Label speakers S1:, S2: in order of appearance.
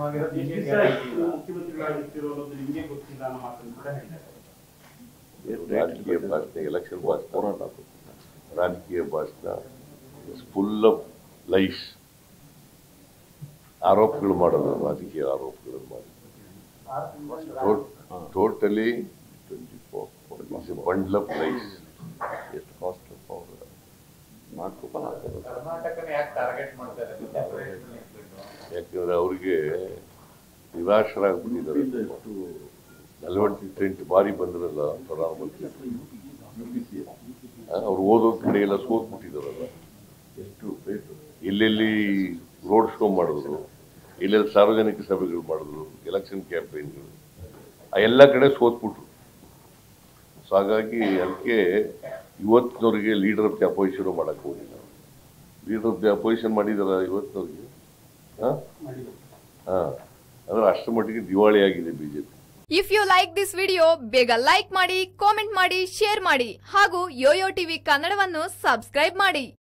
S1: ನಾವಿರೋದು
S2: ಎಷ್ಟು
S1: ನಿಮಗೆ
S2: ದಿವಸ
S1: ಗ್ಯಾರಂಟಿ
S2: ಇಷ್ಟು
S1: ಇಲ್ಲ.
S2: ಮುಖ್ಯಮಂತ್ರಿಗಳಾಗಿರ್ತಿರೋದು ನಿಮಗೆ ಗೊತ್ತಿಲ್ಲ ಅನ್ನೋ ಮಾತನ್ನು ಕೂಡ ಹೇಳಿದ್ದಾರೆ
S3: ರಾಜಕೀಯ ಭಾಷಣ ಎಲೆಕ್ಷನ್ ಭಾಷಣ ರಾಜಕೀಯ ಭಾಷಣ ಫುಲ್ ಆಫ್ ಲೈಫ್ ಆರೋಪಗಳು ಮಾಡೋದು ರಾಜಕೀಯ ಆರೋಪಗಳು ಮಾಡಿ ಟೋಟಲಿ ಬಂಡ್ಲ್ ಆಫ್ ಲೈಫ್
S4: ಎಷ್ಟು ಕಾಸ್ಟ್ ಅವ್ರು ನಾಲ್ಕು ರೂಪಾಯಿ ಹಾಕೋದು
S1: ಕರ್ನಾಟಕನ ಯಾಕೆ ಟಾರ್ಗೆಟ್ ಮಾಡ್ತಾರೆ
S3: ಯಾಕಂದ್ರೆ ಅವ್ರಿಗೆ ನಿರಾಶರಾಗ್ಬಿಟ್ಟಿದ್ದಾರೆ
S4: ಎಷ್ಟು
S3: ನಲವತ್ತೆಂಟು ಬಾರಿ ಬಂದ್ರಲ್ಲ ಪ್ರಧಾನಮಂತ್ರಿ ಆ, ಅವ್ರು ಓದೋ ಕಡೆ ಎಲ್ಲ ಸೋತ್ಬಿಟ್ಟಿದಾರಲ್ಲ
S4: ಎಷ್ಟು ರೇಟು
S3: ಎಲ್ಲೆಲ್ಲಿ ರೋಡ್ ಶೋ ಮಾಡಿದ್ರು ಎಲ್ಲೆಲ್ಲಿ ಸಾರ್ವಜನಿಕ ಸಭೆಗಳು ಮಾಡಿದ್ರು ಎಲೆಕ್ಷನ್ ಕ್ಯಾಂಪೇನ್ಗಳು ಆ ಎಲ್ಲ ಕಡೆ ಸೋತ್ಬಿಟ್ರು ಸೊ ಹಾಗಾಗಿ ಅದಕ್ಕೆ ಇವತ್ತಿನವ್ರಿಗೆ ಲೀಡರ್ ಆಫ್ ದಿ ಅಪೋಸಿಷನ್ ಮಾಡಕ್ ಹೋಗಿಲ್ಲ ಲೀಡರ್ ಆಫ್ ದಿ ಅಪೋಸಿಷನ್ ಮಾಡಿದಾರ ಇವತ್ತಿನವ್ರಿಗೆ ಹಾ ಹಾ ಅಂದ್ರೆ ಅಷ್ಟರ ಮಟ್ಟಿಗೆ ದಿವಾಳಿ ಆಗಿದೆ BJP
S5: if you like this video ಬೇಗ ಲೈಕ್ ಮಾಡಿ ಕಾಮೆಂಟ್ ಮಾಡಿ ಶೇರ್ ಮಾಡಿ ಹಾಗೂ ಯೋಯೋ ಟಿವಿ ಕನ್ನಡವನ್ನು ಸಬ್ಸ್ಕ್ರೈಬ್ ಮಾಡಿ